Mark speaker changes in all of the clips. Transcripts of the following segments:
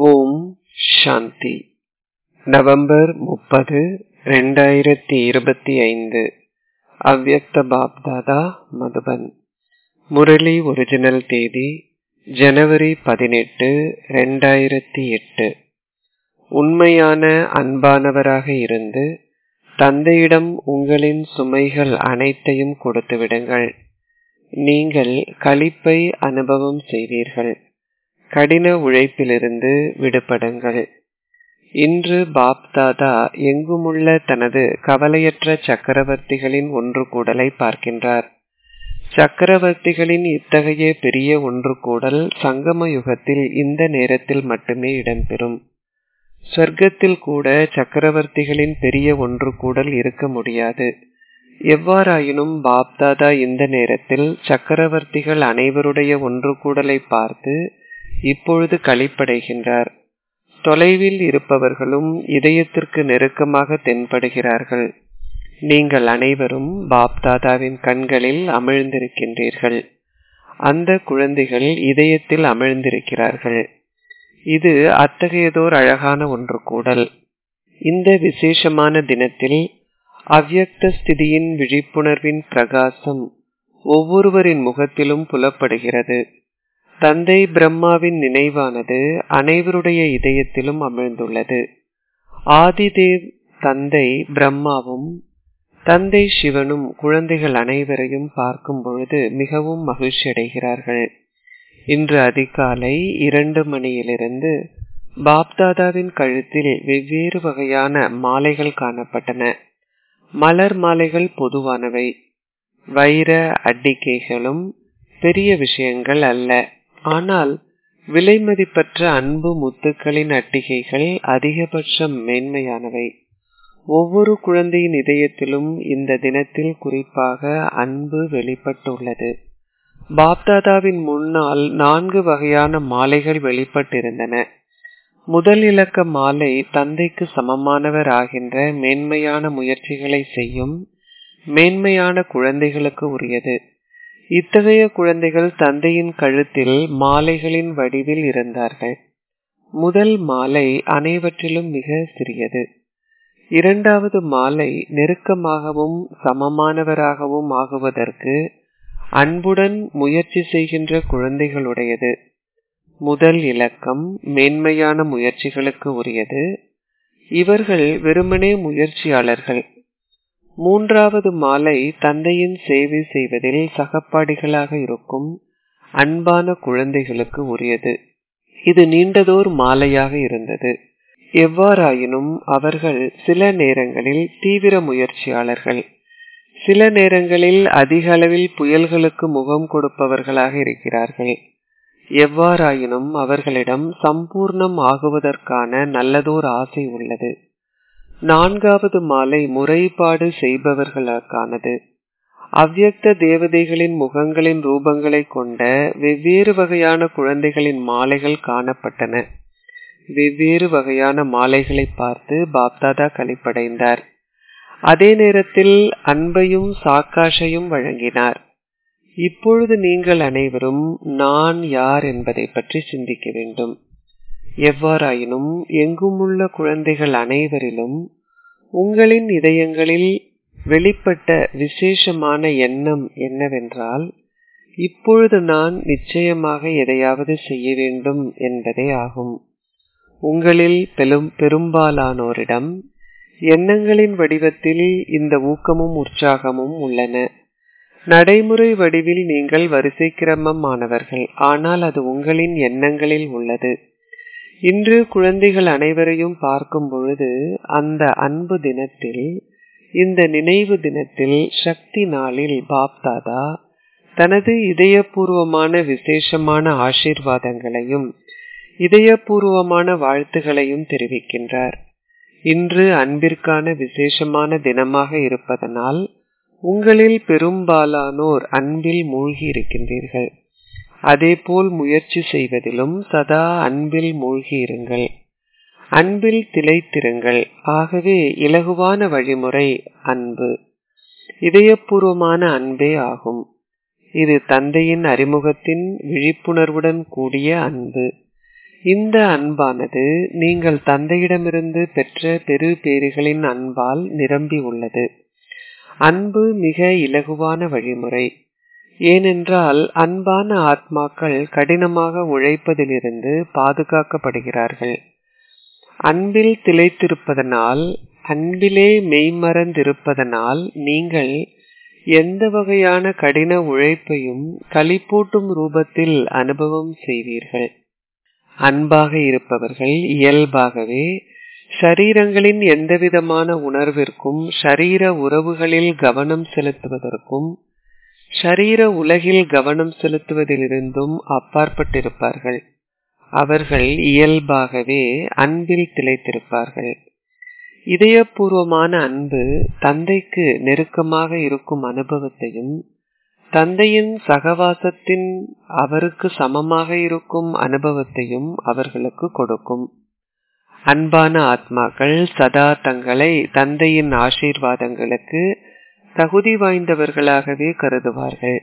Speaker 1: ஓம் சாந்தி November முப்பது ரெண்டாயிரத்தி இருபத்தி ஐந்து அவ்வக்த பாப்தாதா மதுபன் முரளி ஒரிஜினல் தேதி ஜனவரி பதினெட்டு ரெண்டாயிரத்தி எட்டு உண்மையான அன்பானவராக இருந்து தந்தையிடம் உங்களின் சுமைகள் அனைத்தையும் கொடுத்து விடுங்கள் நீங்கள் களிப்பை அனுபவம் செய்வீர்கள் கடின உழைப்பிலிருந்து விடுபடுங்கள் இன்று பாப்தாதா எங்குமுள்ள தனது கவலையற்ற சக்கரவர்த்திகளின் ஒன்று கூடலை பார்க்கின்றார் சக்கரவர்த்திகளின் இத்தகைய பெரிய ஒன்று கூடல் சங்கம யுகத்தில் இந்த நேரத்தில் மட்டுமே இடம்பெறும் சொர்க்கத்தில் கூட சக்கரவர்த்திகளின் பெரிய ஒன்று கூடல் இருக்க முடியாது எவ்வாறாயினும் பாப்தாதா இந்த நேரத்தில் சக்கரவர்த்திகள் அனைவருடைய ஒன்று கூடலை பார்த்து இப்பொழுது களிப்படைகின்றார் தொலைவில் இருப்பவர்களும் இதயத்திற்கு நெருக்கமாக தென்படுகிறார்கள் நீங்கள் அனைவரும் பாப்தாதாவின் கண்களில் அமிழ்ந்திருக்கின்றீர்கள் அந்த குழந்தைகள் இதயத்தில் அமிழ்ந்திருக்கிறார்கள் இது அத்தகையதோர் அழகான ஒன்று கூடல் இந்த விசேஷமான தினத்தில் அவ்யக்த ஸ்திதியின் விழிப்புணர்வின் பிரகாசம் ஒவ்வொருவரின் முகத்திலும் புலப்படுகிறது தந்தை பிரம்மாவின் நினைவானது அனைவருடைய இதயத்திலும் அமிழ்ந்துள்ளது ஆதிதேவ் தந்தை பிரம்மாவும் தந்தை சிவனும் குழந்தைகள் அனைவரையும் பார்க்கும் பொழுது மிகவும் மகிழ்ச்சி அடைகிறார்கள் இன்று அதிகாலை இரண்டு மணியிலிருந்து பாப்தாதாவின் கழுத்தில் வெவ்வேறு வகையான மாலைகள் காணப்பட்டன மலர் மாலைகள் பொதுவானவை வைர அட்டிகைகளும் பெரிய விஷயங்கள் அல்ல ஆனால் விலைமதிப்பற்ற அன்பு முத்துக்களின் அட்டிகைகள் அதிகபட்சம் மேன்மையானவை ஒவ்வொரு குழந்தையின் இதயத்திலும் இந்த தினத்தில் குறிப்பாக அன்பு வெளிப்பட்டுள்ளது பாப்தாதாவின் முன்னால் நான்கு வகையான மாலைகள் வெளிப்பட்டிருந்தன முதல் இலக்க மாலை தந்தைக்கு சமமானவர் ஆகின்ற மேன்மையான முயற்சிகளை செய்யும் மேன்மையான குழந்தைகளுக்கு உரியது இத்தகைய குழந்தைகள் தந்தையின் கழுத்தில் மாலைகளின் வடிவில் இருந்தார்கள் முதல் மாலை அனைவற்றிலும் மிக சிறியது இரண்டாவது மாலை நெருக்கமாகவும் சமமானவராகவும் ஆகுவதற்கு அன்புடன் முயற்சி செய்கின்ற குழந்தைகளுடையது முதல் இலக்கம் மேன்மையான முயற்சிகளுக்கு உரியது இவர்கள் வெறுமனே முயற்சியாளர்கள் மூன்றாவது மாலை தந்தையின் சேவை செய்வதில் சகப்பாடிகளாக இருக்கும் அன்பான குழந்தைகளுக்கு உரியது இது நீண்டதோர் மாலையாக இருந்தது எவ்வாறாயினும் அவர்கள் சில நேரங்களில் தீவிர முயற்சியாளர்கள் சில நேரங்களில் அதிக அளவில் புயல்களுக்கு முகம் கொடுப்பவர்களாக இருக்கிறார்கள் எவ்வாறாயினும் அவர்களிடம் சம்பூர்ணம் ஆகுவதற்கான நல்லதோர் ஆசை உள்ளது நான்காவது மாலை முறைப்பாடு செய்பவர்களுக்கானது அவ்யக்த தேவதைகளின் முகங்களின் ரூபங்களை கொண்ட வெவ்வேறு வகையான குழந்தைகளின் மாலைகள் காணப்பட்டன வெவ்வேறு வகையான மாலைகளை பார்த்து பாப்தாதா கழிப்படைந்தார் அதே நேரத்தில் அன்பையும் சாக்காஷையும் வழங்கினார் இப்பொழுது நீங்கள் அனைவரும் நான் யார் என்பதை பற்றி சிந்திக்க வேண்டும் எவ்வாறாயினும் எங்குமுள்ள குழந்தைகள் அனைவரிலும் உங்களின் இதயங்களில் வெளிப்பட்ட விசேஷமான எண்ணம் என்னவென்றால் இப்பொழுது நான் நிச்சயமாக எதையாவது செய்ய வேண்டும் என்பதே ஆகும் உங்களில் பெரும் பெரும்பாலானோரிடம் எண்ணங்களின் வடிவத்தில் இந்த ஊக்கமும் உற்சாகமும் உள்ளன நடைமுறை வடிவில் நீங்கள் வரிசை கிரமமானவர்கள் ஆனால் அது உங்களின் எண்ணங்களில் உள்ளது இன்று குழந்தைகள் அனைவரையும் பார்க்கும் பொழுது அந்த அன்பு தினத்தில் இந்த நினைவு தினத்தில் சக்தி நாளில் பாப்தாதா தனது இதயபூர்வமான விசேஷமான ஆசீர்வாதங்களையும் இதயபூர்வமான வாழ்த்துகளையும் தெரிவிக்கின்றார் இன்று அன்பிற்கான விசேஷமான தினமாக இருப்பதனால் உங்களில் பெரும்பாலானோர் அன்பில் மூழ்கி இருக்கின்றீர்கள் அதேபோல் முயற்சி செய்வதிலும் சதா அன்பில் மூழ்கி இருங்கள் அன்பில் திளைத்திருங்கள் ஆகவே இலகுவான வழிமுறை அன்பு இதயபூர்வமான அன்பே ஆகும் இது தந்தையின் அறிமுகத்தின் விழிப்புணர்வுடன் கூடிய அன்பு இந்த அன்பானது நீங்கள் தந்தையிடமிருந்து பெற்ற பெரு பேறுகளின் அன்பால் நிரம்பி உள்ளது அன்பு மிக இலகுவான வழிமுறை ஏனென்றால் அன்பான ஆத்மாக்கள் கடினமாக உழைப்பதிலிருந்து பாதுகாக்கப்படுகிறார்கள் அன்பில் திளைத்திருப்பதனால் அன்பிலே மெய்மறந்திருப்பதனால் நீங்கள் எந்த வகையான கடின உழைப்பையும் களிப்பூட்டும் ரூபத்தில் அனுபவம் செய்வீர்கள் அன்பாக இருப்பவர்கள் இயல்பாகவே ஷரீரங்களின் எந்தவிதமான உணர்விற்கும் ஷரீர உறவுகளில் கவனம் செலுத்துவதற்கும் ஷரீர உலகில் கவனம் செலுத்துவதிலிருந்தும் அப்பாற்பட்டிருப்பார்கள் அவர்கள் இயல்பாகவே அன்பில் திளைத்திருப்பார்கள் இதயபூர்வமான அன்பு தந்தைக்கு நெருக்கமாக இருக்கும் அனுபவத்தையும் தந்தையின் சகவாசத்தின் அவருக்கு சமமாக இருக்கும் அனுபவத்தையும் அவர்களுக்கு கொடுக்கும் அன்பான ஆத்மாக்கள் சதா தங்களை தந்தையின் ஆசீர்வாதங்களுக்கு தகுதி வாய்ந்தவர்களாகவே கருதுவார்கள்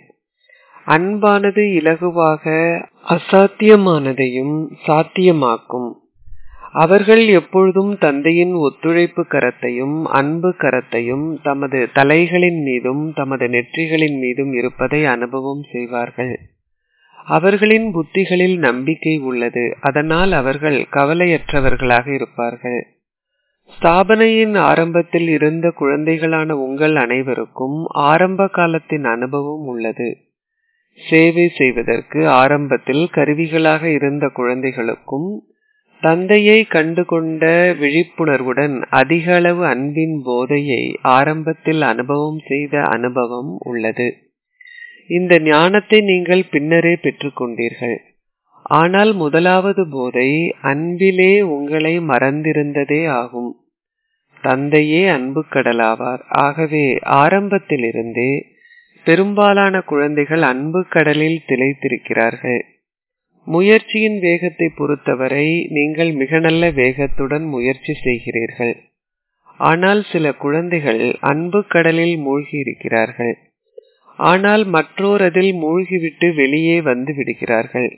Speaker 1: அன்பானது இலகுவாக அசாத்தியமானதையும் சாத்தியமாக்கும் அவர்கள் எப்பொழுதும் தந்தையின் ஒத்துழைப்பு கரத்தையும் அன்பு கரத்தையும் தமது தலைகளின் மீதும் தமது நெற்றிகளின் மீதும் இருப்பதை அனுபவம் செய்வார்கள் அவர்களின் புத்திகளில் நம்பிக்கை உள்ளது அதனால் அவர்கள் கவலையற்றவர்களாக இருப்பார்கள் ஸ்தாபனையின் ஆரம்பத்தில் இருந்த குழந்தைகளான உங்கள் அனைவருக்கும் ஆரம்ப காலத்தின் அனுபவம் உள்ளது சேவை செய்வதற்கு ஆரம்பத்தில் கருவிகளாக இருந்த குழந்தைகளுக்கும் தந்தையை கண்டுகொண்ட விழிப்புணர்வுடன் அதிக அளவு அன்பின் போதையை ஆரம்பத்தில் அனுபவம் செய்த அனுபவம் உள்ளது இந்த ஞானத்தை நீங்கள் பின்னரே பெற்றுக்கொண்டீர்கள் ஆனால் முதலாவது போதை அன்பிலே உங்களை மறந்திருந்ததே ஆகும் தந்தையே அன்பு கடலாவார் ஆகவே ஆரம்பத்திலிருந்தே பெரும்பாலான குழந்தைகள் அன்பு கடலில் திளைத்திருக்கிறார்கள் முயற்சியின் வேகத்தை பொறுத்தவரை நீங்கள் மிக நல்ல வேகத்துடன் முயற்சி செய்கிறீர்கள் ஆனால் சில குழந்தைகள் அன்பு கடலில் மூழ்கி இருக்கிறார்கள் ஆனால் மற்றோர் அதில் மூழ்கிவிட்டு வெளியே வந்து விடுகிறார்கள்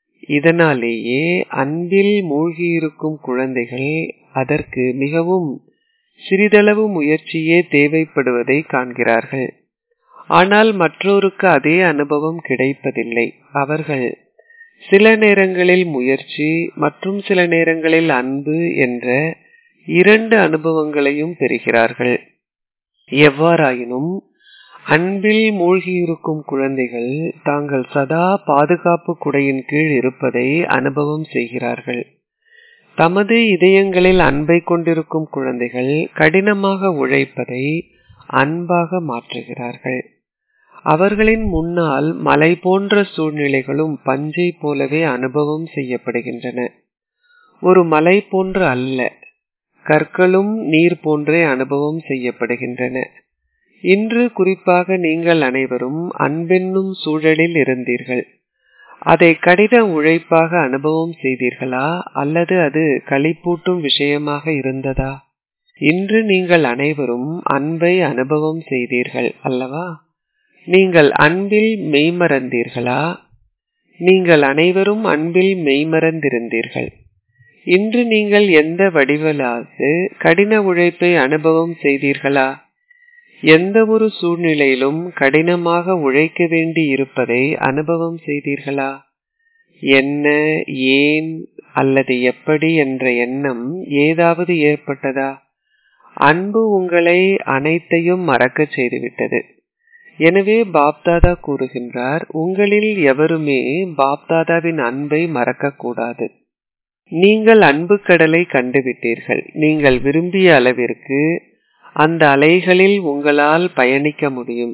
Speaker 1: இதனாலேயே அன்பில் மூழ்கியிருக்கும் குழந்தைகள் அதற்கு மிகவும் சிறிதளவு முயற்சியே தேவைப்படுவதை காண்கிறார்கள் ஆனால் மற்றோருக்கு அதே அனுபவம் கிடைப்பதில்லை அவர்கள் சில நேரங்களில் முயற்சி மற்றும் சில நேரங்களில் அன்பு என்ற இரண்டு அனுபவங்களையும் பெறுகிறார்கள் எவ்வாறாயினும் அன்பில் மூழ்கியிருக்கும் குழந்தைகள் தாங்கள் சதா பாதுகாப்பு குடையின் கீழ் இருப்பதை அனுபவம் செய்கிறார்கள் தமது இதயங்களில் அன்பை கொண்டிருக்கும் குழந்தைகள் கடினமாக உழைப்பதை அன்பாக மாற்றுகிறார்கள் அவர்களின் முன்னால் மலை போன்ற சூழ்நிலைகளும் பஞ்சை போலவே அனுபவம் செய்யப்படுகின்றன ஒரு மலை போன்று அல்ல கற்களும் நீர் போன்றே அனுபவம் செய்யப்படுகின்றன இன்று குறிப்பாக நீங்கள் அனைவரும் அன்பென்னும் சூழலில் இருந்தீர்கள் அதை கடின உழைப்பாக அனுபவம் செய்தீர்களா அல்லது அது களிப்பூட்டும் விஷயமாக இருந்ததா இன்று நீங்கள் அனைவரும் அன்பை அனுபவம் செய்தீர்கள் அல்லவா நீங்கள் அன்பில் மெய்மறந்தீர்களா நீங்கள் அனைவரும் அன்பில் மெய்மறந்திருந்தீர்கள் இன்று நீங்கள் எந்த வடிவலாவது கடின உழைப்பை அனுபவம் செய்தீர்களா எந்த ஒரு சூழ்நிலையிலும் கடினமாக உழைக்க வேண்டி இருப்பதை அனுபவம் செய்தீர்களா என்ன ஏன் அல்லது எப்படி என்ற எண்ணம் ஏதாவது ஏற்பட்டதா அன்பு உங்களை அனைத்தையும் மறக்கச் செய்துவிட்டது எனவே பாப்தாதா கூறுகின்றார் உங்களில் எவருமே பாப்தாதாவின் அன்பை மறக்கக்கூடாது நீங்கள் அன்பு கடலை கண்டுவிட்டீர்கள் நீங்கள் விரும்பிய அளவிற்கு அந்த அலைகளில் உங்களால் பயணிக்க முடியும்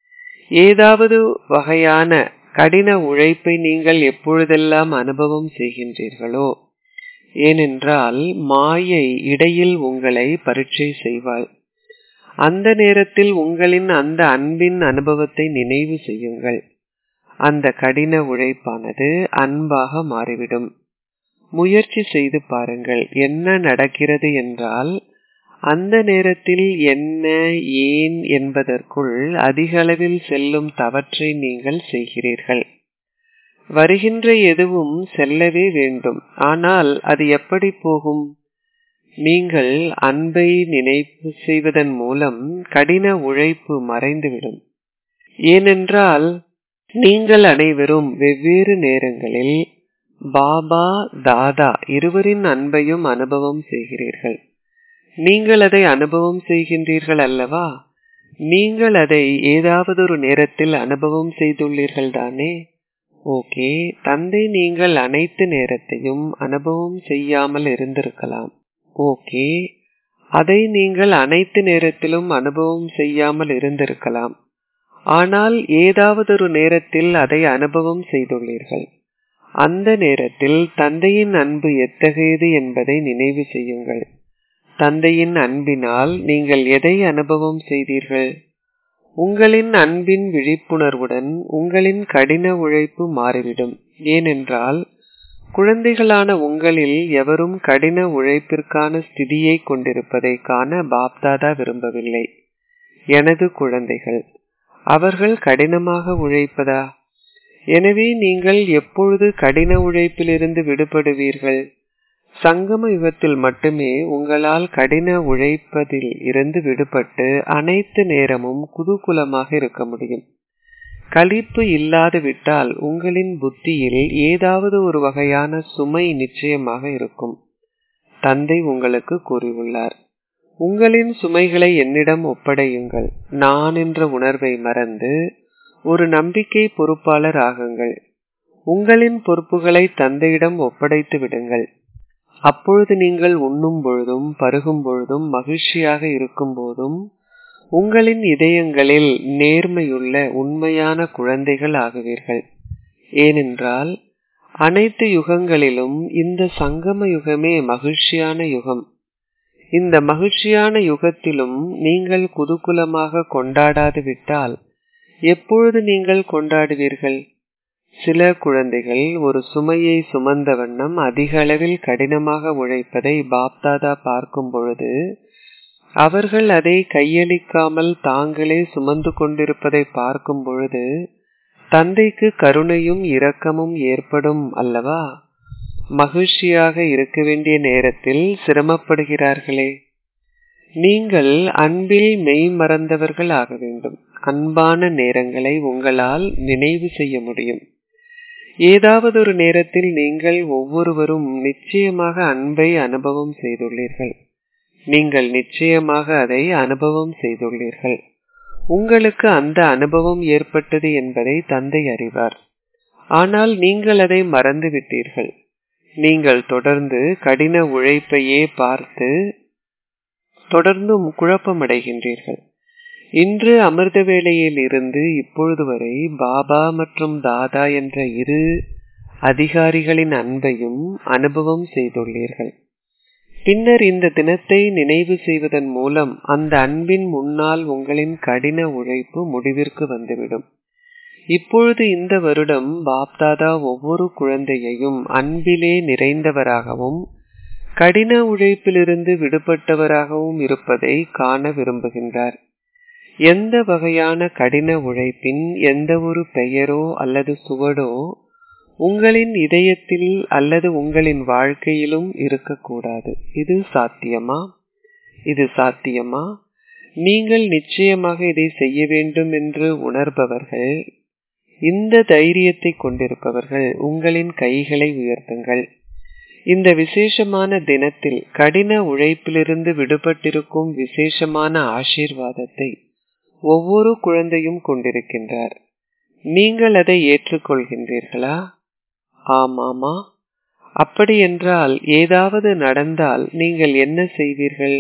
Speaker 1: ஏதாவது வகையான கடின உழைப்பை நீங்கள் எப்பொழுதெல்லாம் அனுபவம் செய்கின்றீர்களோ ஏனென்றால் மாயை இடையில் உங்களை பரீட்சை செய்வாள் அந்த நேரத்தில் உங்களின் அந்த அன்பின் அனுபவத்தை நினைவு செய்யுங்கள் அந்த கடின உழைப்பானது அன்பாக மாறிவிடும் முயற்சி செய்து பாருங்கள் என்ன நடக்கிறது என்றால் அந்த நேரத்தில் என்ன ஏன் என்பதற்குள் அதிக அளவில் செல்லும் தவற்றை நீங்கள் செய்கிறீர்கள் வருகின்ற எதுவும் செல்லவே வேண்டும் ஆனால் அது எப்படி போகும் நீங்கள் அன்பை நினைவு செய்வதன் மூலம் கடின உழைப்பு மறைந்துவிடும் ஏனென்றால் நீங்கள் அனைவரும் வெவ்வேறு நேரங்களில் பாபா தாதா இருவரின் அன்பையும் அனுபவம் செய்கிறீர்கள் நீங்கள் அதை அனுபவம் செய்கின்றீர்கள் அல்லவா நீங்கள் அதை ஏதாவது ஒரு நேரத்தில் அனுபவம் செய்துள்ளீர்கள் தானே ஓகே தந்தை நீங்கள் அனைத்து நேரத்தையும் அனுபவம் செய்யாமல் இருந்திருக்கலாம் ஓகே அதை நீங்கள் அனைத்து நேரத்திலும் அனுபவம் செய்யாமல் இருந்திருக்கலாம் ஆனால் ஏதாவது ஒரு நேரத்தில் அதை அனுபவம் செய்துள்ளீர்கள் அந்த நேரத்தில் தந்தையின் அன்பு எத்தகையது என்பதை நினைவு செய்யுங்கள் தந்தையின் அன்பினால் நீங்கள் எதை அனுபவம் செய்தீர்கள் உங்களின் அன்பின் விழிப்புணர்வுடன் உங்களின் கடின உழைப்பு மாறிவிடும் ஏனென்றால் குழந்தைகளான உங்களில் எவரும் கடின உழைப்பிற்கான ஸ்திதியை கொண்டிருப்பதை காண பாப்தாதா விரும்பவில்லை எனது குழந்தைகள் அவர்கள் கடினமாக உழைப்பதா எனவே நீங்கள் எப்பொழுது கடின உழைப்பிலிருந்து விடுபடுவீர்கள் சங்கம யுகத்தில் மட்டுமே உங்களால் கடின உழைப்பதில் இருந்து விடுபட்டு அனைத்து நேரமும் குதூகுலமாக இருக்க முடியும் கலிப்பு இல்லாது விட்டால் உங்களின் புத்தியில் ஏதாவது ஒரு வகையான சுமை நிச்சயமாக இருக்கும் தந்தை உங்களுக்கு கூறியுள்ளார் உங்களின் சுமைகளை என்னிடம் ஒப்படையுங்கள் நான் என்ற உணர்வை மறந்து ஒரு நம்பிக்கை பொறுப்பாளர் ஆகுங்கள் உங்களின் பொறுப்புகளை தந்தையிடம் ஒப்படைத்து விடுங்கள் அப்பொழுது நீங்கள் உண்ணும் பொழுதும் பருகும் பொழுதும் மகிழ்ச்சியாக இருக்கும் போதும் உங்களின் இதயங்களில் நேர்மையுள்ள உண்மையான குழந்தைகள் ஆகுவீர்கள் ஏனென்றால் அனைத்து யுகங்களிலும் இந்த சங்கம யுகமே மகிழ்ச்சியான யுகம் இந்த மகிழ்ச்சியான யுகத்திலும் நீங்கள் குதூகுலமாக கொண்டாடாது விட்டால் எப்பொழுது நீங்கள் கொண்டாடுவீர்கள் சில குழந்தைகள் ஒரு சுமையை சுமந்த வண்ணம் அதிக அளவில் கடினமாக உழைப்பதை பாப்தாதா பார்க்கும் பொழுது அவர்கள் அதை கையளிக்காமல் தாங்களே சுமந்து கொண்டிருப்பதை பார்க்கும் பொழுது தந்தைக்கு கருணையும் இரக்கமும் ஏற்படும் அல்லவா மகிழ்ச்சியாக இருக்க வேண்டிய நேரத்தில் சிரமப்படுகிறார்களே நீங்கள் அன்பில் மெய் மறந்தவர்கள் ஆக வேண்டும் அன்பான நேரங்களை உங்களால் நினைவு செய்ய முடியும் ஏதாவது ஒரு நேரத்தில் நீங்கள் ஒவ்வொருவரும் நிச்சயமாக அன்பை அனுபவம் செய்துள்ளீர்கள் நீங்கள் நிச்சயமாக அதை அனுபவம் செய்துள்ளீர்கள் உங்களுக்கு அந்த அனுபவம் ஏற்பட்டது என்பதை தந்தை அறிவார் ஆனால் நீங்கள் அதை மறந்துவிட்டீர்கள் நீங்கள் தொடர்ந்து கடின உழைப்பையே பார்த்து தொடர்ந்தும் குழப்பமடைகின்றீர்கள் இன்று அமிர்த வேளையில் இருந்து இப்பொழுது வரை பாபா மற்றும் தாதா என்ற இரு அதிகாரிகளின் அன்பையும் அனுபவம் செய்துள்ளீர்கள் பின்னர் இந்த தினத்தை நினைவு செய்வதன் மூலம் அந்த அன்பின் முன்னால் உங்களின் கடின உழைப்பு முடிவிற்கு வந்துவிடும் இப்பொழுது இந்த வருடம் பாப்தாதா ஒவ்வொரு குழந்தையையும் அன்பிலே நிறைந்தவராகவும் கடின உழைப்பிலிருந்து விடுபட்டவராகவும் இருப்பதை காண விரும்புகின்றார் எந்த வகையான கடின உழைப்பின் எந்த ஒரு பெயரோ அல்லது சுவடோ உங்களின் இதயத்தில் அல்லது உங்களின் வாழ்க்கையிலும் இருக்கக்கூடாது இது சாத்தியமா இது சாத்தியமா நீங்கள் நிச்சயமாக இதை செய்ய வேண்டும் என்று உணர்பவர்கள் இந்த தைரியத்தை கொண்டிருப்பவர்கள் உங்களின் கைகளை உயர்த்துங்கள் இந்த விசேஷமான தினத்தில் கடின உழைப்பிலிருந்து விடுபட்டிருக்கும் விசேஷமான ஆசீர்வாதத்தை ஒவ்வொரு குழந்தையும் கொண்டிருக்கின்றார் நீங்கள் அதை ஏற்றுக்கொள்கின்றீர்களா ஆமாமா அப்படி என்றால் ஏதாவது நடந்தால் நீங்கள் என்ன செய்வீர்கள்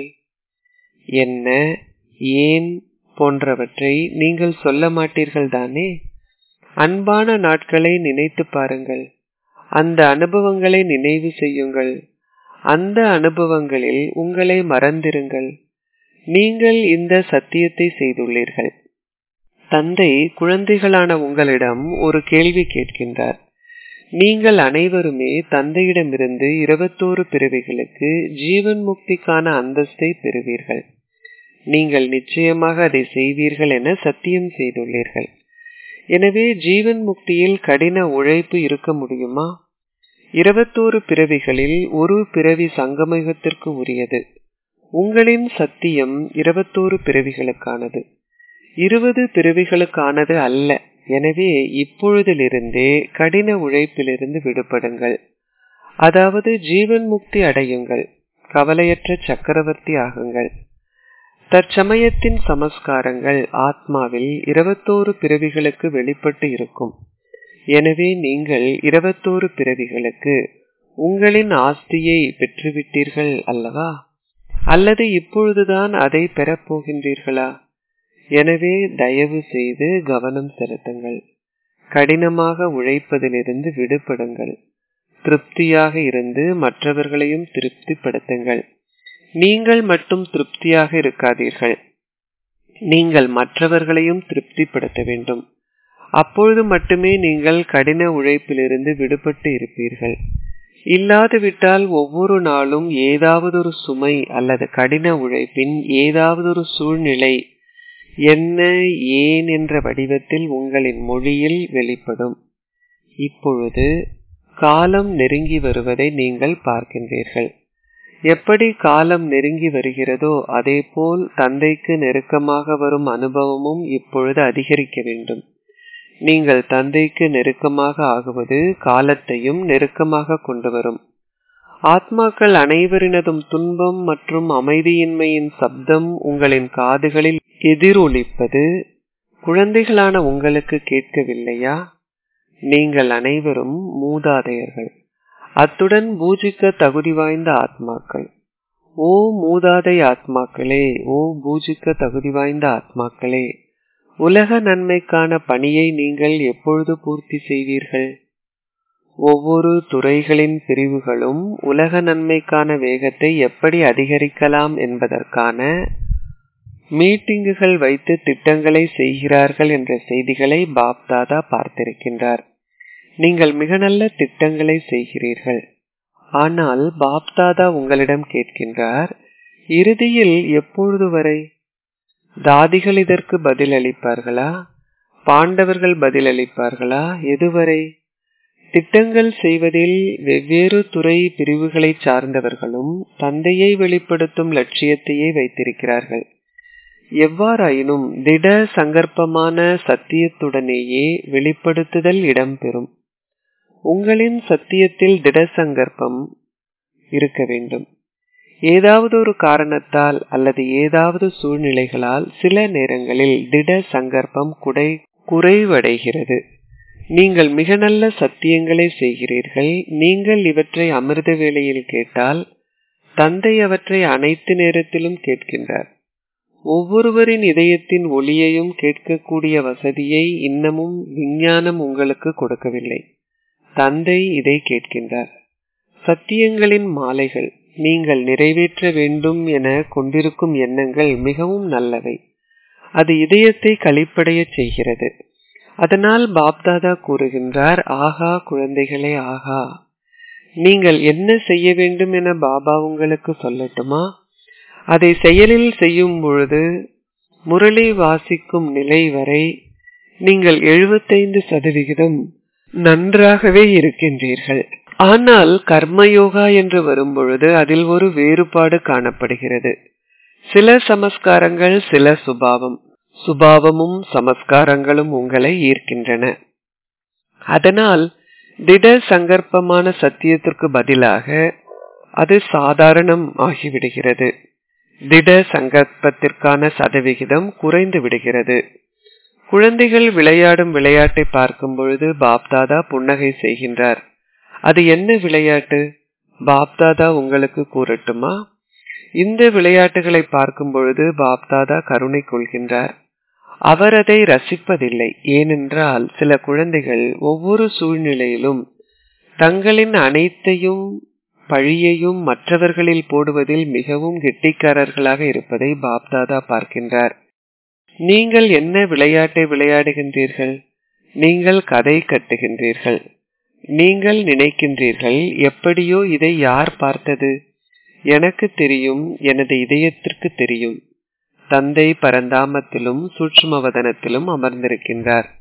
Speaker 1: என்ன ஏன் போன்றவற்றை நீங்கள் சொல்ல மாட்டீர்கள் தானே அன்பான நாட்களை நினைத்து பாருங்கள் அந்த அனுபவங்களை நினைவு செய்யுங்கள் அந்த அனுபவங்களில் உங்களை மறந்திருங்கள் நீங்கள் இந்த சத்தியத்தை செய்துள்ளீர்கள் தந்தை குழந்தைகளான உங்களிடம் ஒரு கேள்வி கேட்கின்றார் நீங்கள் அனைவருமே தந்தையிடமிருந்து இருபத்தோரு பிறவிகளுக்கு ஜீவன் முக்திக்கான அந்தஸ்தை பெறுவீர்கள் நீங்கள் நிச்சயமாக அதை செய்வீர்கள் என சத்தியம் செய்துள்ளீர்கள் எனவே ஜீவன் முக்தியில் கடின உழைப்பு இருக்க முடியுமா இருபத்தோரு பிறவிகளில் ஒரு பிறவி சங்கமயுகத்திற்கு உரியது உங்களின் சத்தியம் இருபத்தோரு பிறவிகளுக்கானது இருபது பிறவிகளுக்கானது அல்ல எனவே இப்பொழுதிலிருந்தே கடின உழைப்பிலிருந்து விடுபடுங்கள் அதாவது ஜீவன் முக்தி அடையுங்கள் கவலையற்ற சக்கரவர்த்தி ஆகுங்கள் தற்சமயத்தின் சமஸ்காரங்கள் ஆத்மாவில் இருபத்தோரு பிறவிகளுக்கு வெளிப்பட்டு இருக்கும் எனவே நீங்கள் இருபத்தோரு பிறவிகளுக்கு உங்களின் ஆஸ்தியை பெற்றுவிட்டீர்கள் அல்லவா அல்லது இப்பொழுதுதான் அதை பெறப்போகின்றீர்களா எனவே தயவு செய்து கவனம் செலுத்துங்கள் கடினமாக உழைப்பதிலிருந்து விடுபடுங்கள் திருப்தியாக இருந்து மற்றவர்களையும் திருப்திப்படுத்துங்கள் நீங்கள் மட்டும் திருப்தியாக இருக்காதீர்கள் நீங்கள் மற்றவர்களையும் திருப்திப்படுத்த வேண்டும் அப்பொழுது மட்டுமே நீங்கள் கடின உழைப்பிலிருந்து விடுபட்டு இருப்பீர்கள் இல்லாது விட்டால் ஒவ்வொரு நாளும் ஏதாவது ஒரு சுமை அல்லது கடின உழைப்பின் ஏதாவது ஒரு சூழ்நிலை என்ன ஏன் என்ற வடிவத்தில் உங்களின் மொழியில் வெளிப்படும் இப்பொழுது காலம் நெருங்கி வருவதை நீங்கள் பார்க்கின்றீர்கள் எப்படி காலம் நெருங்கி வருகிறதோ அதேபோல் தந்தைக்கு நெருக்கமாக வரும் அனுபவமும் இப்பொழுது அதிகரிக்க வேண்டும் நீங்கள் தந்தைக்கு நெருக்கமாக ஆகுவது காலத்தையும் நெருக்கமாக கொண்டு வரும் ஆத்மாக்கள் அனைவரினதும் துன்பம் மற்றும் அமைதியின்மையின் சப்தம் உங்களின் காதுகளில் எதிரொலிப்பது குழந்தைகளான உங்களுக்கு கேட்கவில்லையா நீங்கள் அனைவரும் மூதாதையர்கள் அத்துடன் பூஜிக்க தகுதி வாய்ந்த ஆத்மாக்கள் ஓ மூதாதை ஆத்மாக்களே ஓ பூஜிக்க தகுதி வாய்ந்த ஆத்மாக்களே உலக நன்மைக்கான பணியை நீங்கள் எப்பொழுது பூர்த்தி செய்வீர்கள் ஒவ்வொரு துறைகளின் பிரிவுகளும் உலக நன்மைக்கான வேகத்தை எப்படி அதிகரிக்கலாம் என்பதற்கான மீட்டிங்குகள் வைத்து திட்டங்களை செய்கிறார்கள் என்ற செய்திகளை பாப்தாதா பார்த்திருக்கின்றார் நீங்கள் மிக நல்ல திட்டங்களை செய்கிறீர்கள் ஆனால் பாப்தாதா உங்களிடம் கேட்கின்றார் இறுதியில் எப்பொழுது வரை தாதிகள் இதற்கு பதில் அளிப்பார்களா பாண்டவர்கள் பதில் அளிப்பார்களா எதுவரை திட்டங்கள் செய்வதில் வெவ்வேறு துறை பிரிவுகளை சார்ந்தவர்களும் தந்தையை வெளிப்படுத்தும் லட்சியத்தையே வைத்திருக்கிறார்கள் எவ்வாறாயினும் திட சங்கற்பமான சத்தியத்துடனேயே வெளிப்படுத்துதல் இடம்பெறும் உங்களின் சத்தியத்தில் திட சங்கற்பம் இருக்க வேண்டும் ஏதாவது ஒரு காரணத்தால் அல்லது ஏதாவது சூழ்நிலைகளால் சில நேரங்களில் திட சங்கற்பம் குடை குறைவடைகிறது நீங்கள் மிக நல்ல சத்தியங்களை செய்கிறீர்கள் நீங்கள் இவற்றை அமிர்த வேளையில் கேட்டால் தந்தை அவற்றை அனைத்து நேரத்திலும் கேட்கின்றார் ஒவ்வொருவரின் இதயத்தின் ஒளியையும் கேட்கக்கூடிய வசதியை இன்னமும் விஞ்ஞானம் உங்களுக்கு கொடுக்கவில்லை தந்தை இதை கேட்கின்றார் சத்தியங்களின் மாலைகள் நீங்கள் நிறைவேற்ற வேண்டும் என கொண்டிருக்கும் எண்ணங்கள் மிகவும் நல்லவை அது இதயத்தை கழிப்படைய செய்கிறது அதனால் பாப்தாதா கூறுகின்றார் ஆகா குழந்தைகளே ஆகா நீங்கள் என்ன செய்ய வேண்டும் என பாபா உங்களுக்கு சொல்லட்டுமா அதை செயலில் செய்யும் பொழுது முரளி வாசிக்கும் நிலை வரை நீங்கள் எழுபத்தைந்து சதவிகிதம் நன்றாகவே இருக்கின்றீர்கள் ஆனால் கர்மயோகா என்று வரும்பொழுது அதில் ஒரு வேறுபாடு காணப்படுகிறது சில சமஸ்காரங்கள் சில சுபாவம் சுபாவமும் சமஸ்காரங்களும் உங்களை ஈர்க்கின்றன அதனால் திட சங்கற்பமான சத்தியத்திற்கு பதிலாக அது சாதாரணம் ஆகிவிடுகிறது திட சங்கற்பத்திற்கான சதவிகிதம் குறைந்து விடுகிறது குழந்தைகள் விளையாடும் விளையாட்டை பார்க்கும் பொழுது பாப்தாதா புன்னகை செய்கின்றார் அது என்ன விளையாட்டு பாப்தாதா உங்களுக்கு கூறட்டுமா இந்த விளையாட்டுகளை பார்க்கும் பொழுது பாப்தாதா கருணை கொள்கின்றார் அவர் அதை ரசிப்பதில்லை ஏனென்றால் சில குழந்தைகள் ஒவ்வொரு சூழ்நிலையிலும் தங்களின் அனைத்தையும் பழியையும் மற்றவர்களில் போடுவதில் மிகவும் கெட்டிக்காரர்களாக இருப்பதை பாப்தாதா பார்க்கின்றார் நீங்கள் என்ன விளையாட்டை விளையாடுகின்றீர்கள் நீங்கள் கதை கட்டுகின்றீர்கள் நீங்கள் நினைக்கின்றீர்கள் எப்படியோ இதை யார் பார்த்தது எனக்கு தெரியும் எனது இதயத்திற்கு தெரியும் தந்தை பரந்தாமத்திலும் சூட்சுமவதனத்திலும் அமர்ந்திருக்கின்றார்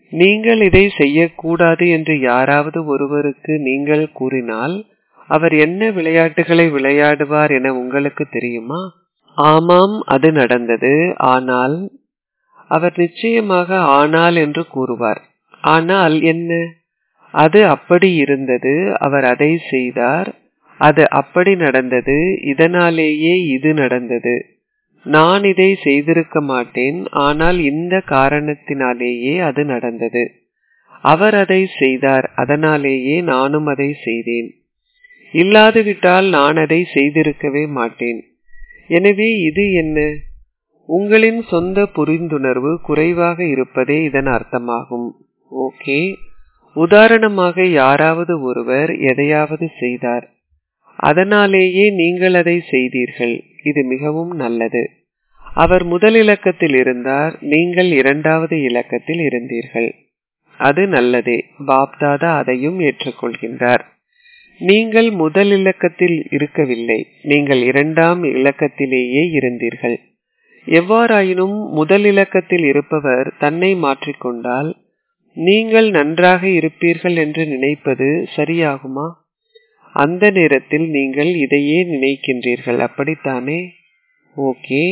Speaker 1: நீங்கள் இதை செய்யக்கூடாது என்று யாராவது ஒருவருக்கு நீங்கள் கூறினால் அவர் என்ன விளையாட்டுகளை விளையாடுவார் என உங்களுக்கு தெரியுமா ஆமாம் அது நடந்தது ஆனால் அவர் நிச்சயமாக ஆனால் என்று கூறுவார் ஆனால் என்ன அது அப்படி இருந்தது அவர் அதை செய்தார் அது அப்படி நடந்தது இதனாலேயே இது நடந்தது நான் இதை செய்திருக்க மாட்டேன் ஆனால் இந்த காரணத்தினாலேயே அது நடந்தது அவர் அதை செய்தார் அதனாலேயே நானும் அதை செய்தேன் இல்லாது விட்டால் நான் அதை செய்திருக்கவே மாட்டேன் எனவே இது என்ன உங்களின் சொந்த புரிந்துணர்வு குறைவாக இருப்பதே இதன் அர்த்தமாகும் ஓகே உதாரணமாக யாராவது ஒருவர் எதையாவது செய்தார் அதனாலேயே நீங்கள் அதை செய்தீர்கள் இது மிகவும் நல்லது அவர் முதல் இலக்கத்தில் இருந்தார் நீங்கள் இரண்டாவது இலக்கத்தில் இருந்தீர்கள் அது நல்லதே பாப்தாதா அதையும் ஏற்றுக்கொள்கின்றார் நீங்கள் முதல் இலக்கத்தில் இருக்கவில்லை நீங்கள் இரண்டாம் இலக்கத்திலேயே இருந்தீர்கள் எவ்வாறாயினும் முதல் இலக்கத்தில் இருப்பவர் தன்னை மாற்றிக்கொண்டால் நீங்கள் நன்றாக இருப்பீர்கள் என்று நினைப்பது சரியாகுமா அந்த நேரத்தில் நீங்கள் இதையே நினைக்கின்றீர்கள் அப்படித்தானே ஓகே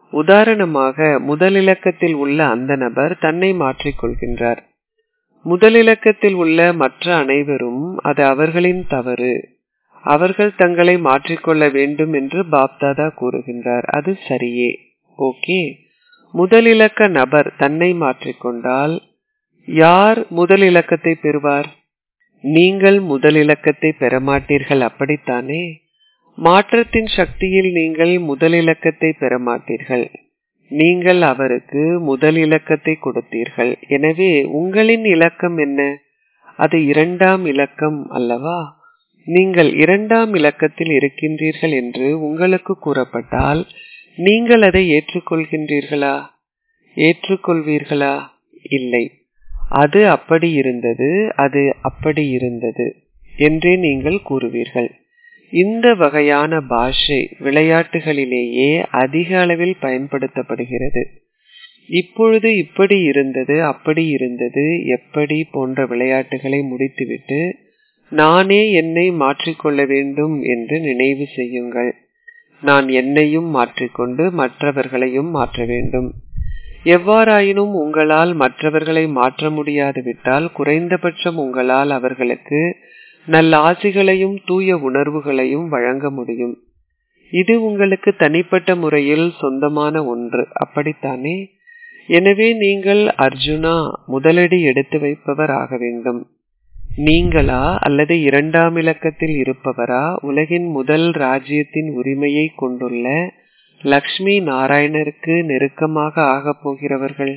Speaker 1: உதாரணமாக முதல் இலக்கத்தில் உள்ள அந்த நபர் தன்னை மாற்றிக்கொள்கின்றார் முதல் இலக்கத்தில் உள்ள மற்ற அனைவரும் அது அவர்களின் தவறு அவர்கள் தங்களை மாற்றிக்கொள்ள வேண்டும் என்று பாப்தாதா கூறுகின்றார் அது சரியே ஓகே முதல் இலக்க நபர் தன்னை மாற்றிக்கொண்டால் யார் முதல் இலக்கத்தை பெறுவார் நீங்கள் முதல் இலக்கத்தை பெற மாட்டீர்கள் அப்படித்தானே மாற்றத்தின் சக்தியில் நீங்கள் முதல் இலக்கத்தை பெற மாட்டீர்கள் நீங்கள் அவருக்கு முதல் இலக்கத்தை கொடுத்தீர்கள் எனவே உங்களின் இலக்கம் என்ன அது இரண்டாம் இலக்கம் அல்லவா நீங்கள் இரண்டாம் இலக்கத்தில் இருக்கின்றீர்கள் என்று உங்களுக்கு கூறப்பட்டால் நீங்கள் அதை ஏற்றுக்கொள்கின்றீர்களா ஏற்றுக்கொள்வீர்களா இல்லை அது அப்படி இருந்தது அது அப்படி இருந்தது என்றே நீங்கள் கூறுவீர்கள் இந்த வகையான பாஷை விளையாட்டுகளிலேயே அதிக அளவில் பயன்படுத்தப்படுகிறது இப்பொழுது இப்படி இருந்தது அப்படி இருந்தது எப்படி போன்ற விளையாட்டுகளை முடித்துவிட்டு நானே என்னை மாற்றிக்கொள்ள வேண்டும் என்று நினைவு செய்யுங்கள் நான் என்னையும் மாற்றிக்கொண்டு மற்றவர்களையும் மாற்ற வேண்டும் எவ்வாறாயினும் உங்களால் மற்றவர்களை மாற்ற முடியாது விட்டால் குறைந்தபட்சம் உங்களால் அவர்களுக்கு நல்ல ஆசிகளையும் தூய உணர்வுகளையும் வழங்க முடியும் இது உங்களுக்கு தனிப்பட்ட முறையில் சொந்தமான ஒன்று அப்படித்தானே எனவே நீங்கள் அர்ஜுனா முதலடி எடுத்து வைப்பவர் ஆக வேண்டும் நீங்களா அல்லது இரண்டாம் இலக்கத்தில் இருப்பவரா உலகின் முதல் ராஜ்யத்தின் உரிமையை கொண்டுள்ள லக்ஷ்மி நாராயணருக்கு நெருக்கமாக ஆகப் போகிறவர்கள்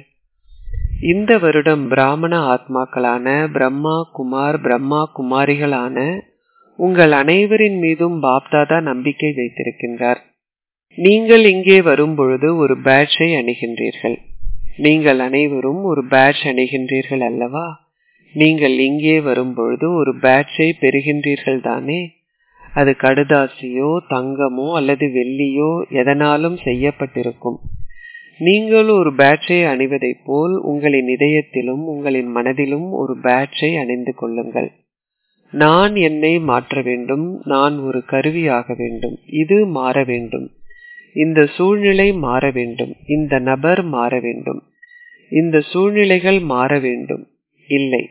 Speaker 1: இந்த வருடம் பிராமண ஆத்மாக்களான பிரம்மா குமார் பிரம்மா குமாரிகளான உங்கள் அனைவரின் மீதும் பாப்தாதா நம்பிக்கை வைத்திருக்கின்றார் நீங்கள் இங்கே வரும்பொழுது ஒரு பேட்சை அணிகின்றீர்கள் நீங்கள் அனைவரும் ஒரு பேட்ச் அணிகின்றீர்கள் அல்லவா நீங்கள் இங்கே வரும்பொழுது ஒரு பேட்சை பெறுகின்றீர்கள் தானே அது கடுதாசியோ தங்கமோ அல்லது வெள்ளியோ எதனாலும் செய்யப்பட்டிருக்கும் நீங்கள் ஒரு பேட்சை அணிவதைப் போல் உங்களின் இதயத்திலும் உங்களின் மனதிலும் ஒரு பேட்சை அணிந்து கொள்ளுங்கள் நான் என்னை மாற்ற வேண்டும் நான் ஒரு கருவியாக வேண்டும் இது மாற வேண்டும் இந்த சூழ்நிலை மாற வேண்டும் இந்த நபர் மாற வேண்டும் இந்த சூழ்நிலைகள் மாற வேண்டும் இல்லை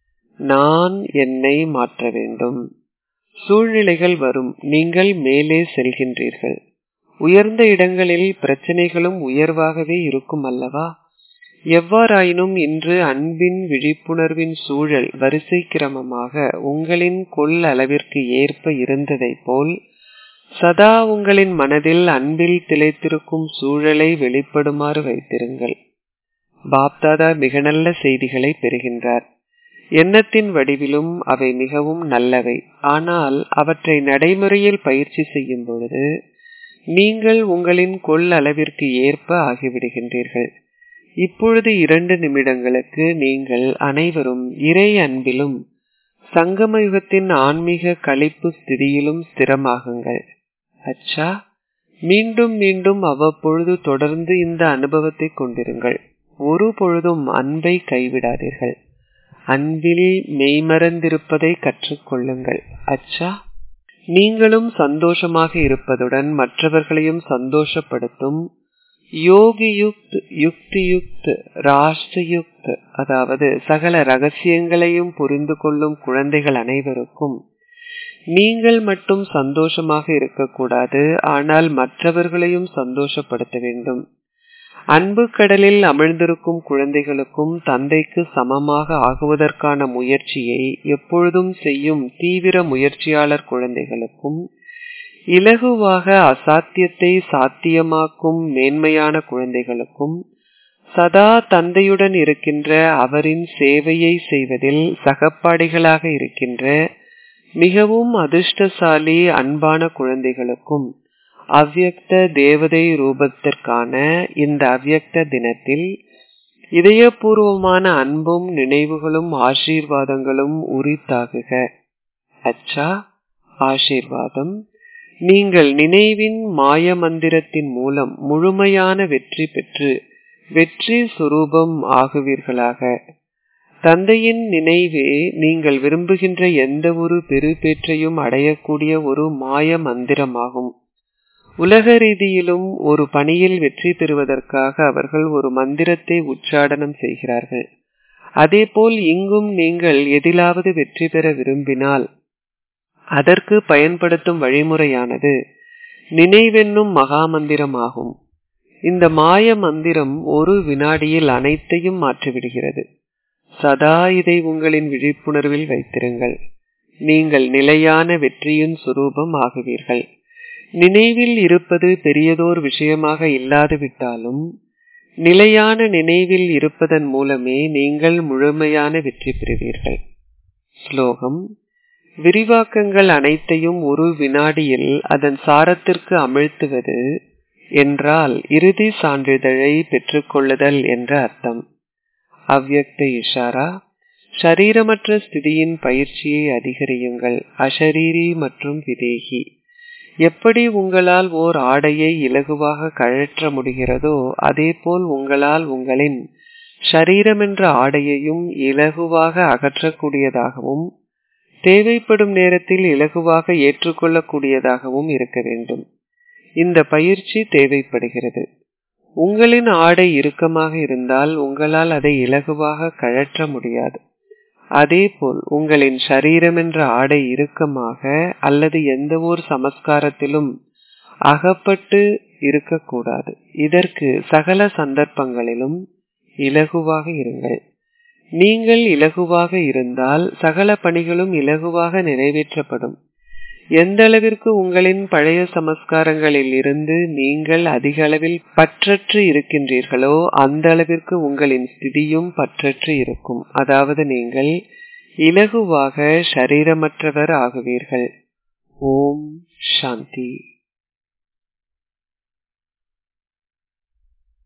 Speaker 1: நான் என்னை மாற்ற வேண்டும் சூழ்நிலைகள் வரும் நீங்கள் மேலே செல்கின்றீர்கள் உயர்ந்த இடங்களில் பிரச்சனைகளும் உயர்வாகவே இருக்கும் அல்லவா எவ்வாறாயினும் இன்று அன்பின் விழிப்புணர்வின் சூழல் வரிசை கிரமமாக உங்களின் கொள் அளவிற்கு ஏற்ப இருந்ததைப் போல் சதா உங்களின் மனதில் அன்பில் திளைத்திருக்கும் சூழலை வெளிப்படுமாறு வைத்திருங்கள் பாப்தாதா மிக நல்ல செய்திகளை பெறுகின்றார் எண்ணத்தின் வடிவிலும் அவை மிகவும் நல்லவை ஆனால் அவற்றை நடைமுறையில் பயிற்சி செய்யும் பொழுது நீங்கள் உங்களின் கொள் அளவிற்கு ஏற்ப ஆகிவிடுகின்றீர்கள் இப்பொழுது இரண்டு நிமிடங்களுக்கு நீங்கள் அனைவரும் இறை அன்பிலும் சங்கம யுகத்தின் ஆன்மீக கழிப்பு ஸ்திதியிலும் ஸ்திரமாகுங்கள் அச்சா மீண்டும் மீண்டும் அவ்வப்பொழுது தொடர்ந்து இந்த அனுபவத்தை கொண்டிருங்கள் ஒரு பொழுதும் அன்பை கைவிடாதீர்கள் அன்பில் மெய்மறந்திருப்பதை கற்றுக்கொள்ளுங்கள் அச்சா நீங்களும் சந்தோஷமாக இருப்பதுடன் மற்றவர்களையும் சந்தோஷப்படுத்தும் யோகி யுக்த் யுக்தி யுக்த் ராஷ்டிரயுக்த் அதாவது சகல ரகசியங்களையும் புரிந்து கொள்ளும் குழந்தைகள் அனைவருக்கும் நீங்கள் மட்டும் சந்தோஷமாக இருக்கக்கூடாது ஆனால் மற்றவர்களையும் சந்தோஷப்படுத்த வேண்டும் அன்பு கடலில் அமிழ்ந்திருக்கும் குழந்தைகளுக்கும் தந்தைக்கு சமமாக ஆகுவதற்கான முயற்சியை எப்பொழுதும் செய்யும் தீவிர முயற்சியாளர் குழந்தைகளுக்கும் இலகுவாக அசாத்தியத்தை சாத்தியமாக்கும் மேன்மையான குழந்தைகளுக்கும் சதா தந்தையுடன் இருக்கின்ற அவரின் சேவையை செய்வதில் சகப்பாடிகளாக இருக்கின்ற மிகவும் அதிர்ஷ்டசாலி அன்பான குழந்தைகளுக்கும் அவ்யக்த தேவதை ரூபத்திற்கான இந்த அவ்யக்த தினத்தில் இதயபூர்வமான அன்பும் நினைவுகளும் ஆசீர்வாதங்களும் உரித்தாகுக அச்சா ஆசீர்வாதம் நீங்கள் நினைவின் மாய மந்திரத்தின் மூலம் முழுமையான வெற்றி பெற்று வெற்றி சுரூபம் ஆகுவீர்களாக தந்தையின் நினைவே நீங்கள் விரும்புகின்ற எந்த ஒரு பெருபேற்றையும் அடையக்கூடிய ஒரு மாய மந்திரமாகும் உலக ரீதியிலும் ஒரு பணியில் வெற்றி பெறுவதற்காக அவர்கள் ஒரு மந்திரத்தை உச்சாடனம் செய்கிறார்கள் அதேபோல் இங்கும் நீங்கள் எதிலாவது வெற்றி பெற விரும்பினால் அதற்கு பயன்படுத்தும் வழிமுறையானது நினைவென்னும் மகா மந்திரமாகும் இந்த மாய மந்திரம் ஒரு வினாடியில் அனைத்தையும் மாற்றிவிடுகிறது சதா இதை உங்களின் விழிப்புணர்வில் வைத்திருங்கள் நீங்கள் நிலையான வெற்றியின் சுரூபம் ஆகுவீர்கள் நினைவில் இருப்பது பெரியதோர் விஷயமாக இல்லாது விட்டாலும் நிலையான நினைவில் இருப்பதன் மூலமே நீங்கள் முழுமையான வெற்றி பெறுவீர்கள் ஸ்லோகம் விரிவாக்கங்கள் அனைத்தையும் ஒரு வினாடியில் அதன் சாரத்திற்கு அமிழ்த்துவது என்றால் இறுதி சான்றிதழை பெற்றுக்கொள்ளுதல் என்ற அர்த்தம் அவ்யக்த இஷாரா ஷரீரமற்ற ஸ்திதியின் பயிற்சியை அதிகரியுங்கள் அஷரீரி மற்றும் விதேகி எப்படி உங்களால் ஓர் ஆடையை இலகுவாக கழற்ற முடிகிறதோ அதேபோல் உங்களால் உங்களின் ஷரீரமென்ற ஆடையையும் இலகுவாக அகற்றக்கூடியதாகவும் தேவைப்படும் நேரத்தில் இலகுவாக ஏற்றுக்கொள்ளக்கூடியதாகவும் இருக்க வேண்டும் இந்த பயிற்சி தேவைப்படுகிறது உங்களின் ஆடை இறுக்கமாக இருந்தால் உங்களால் அதை இலகுவாக கழற்ற முடியாது அதேபோல் உங்களின் சரீரம் என்ற ஆடை இறுக்கமாக அல்லது எந்த ஒரு சமஸ்காரத்திலும் அகப்பட்டு இருக்கக்கூடாது இதற்கு சகல சந்தர்ப்பங்களிலும் இலகுவாக இருங்கள் நீங்கள் இலகுவாக இருந்தால் சகல பணிகளும் இலகுவாக நிறைவேற்றப்படும் எந்த அளவிற்கு உங்களின் பழைய சமஸ்காரங்களில் இருந்து நீங்கள் அதிக அளவில் பற்றற்று இருக்கின்றீர்களோ அந்த அளவிற்கு உங்களின் ஸ்திதியும் பற்றற்று இருக்கும் அதாவது நீங்கள் இலகுவாக ஷரீரமற்றவர் ஆகுவீர்கள் ஓம் சாந்தி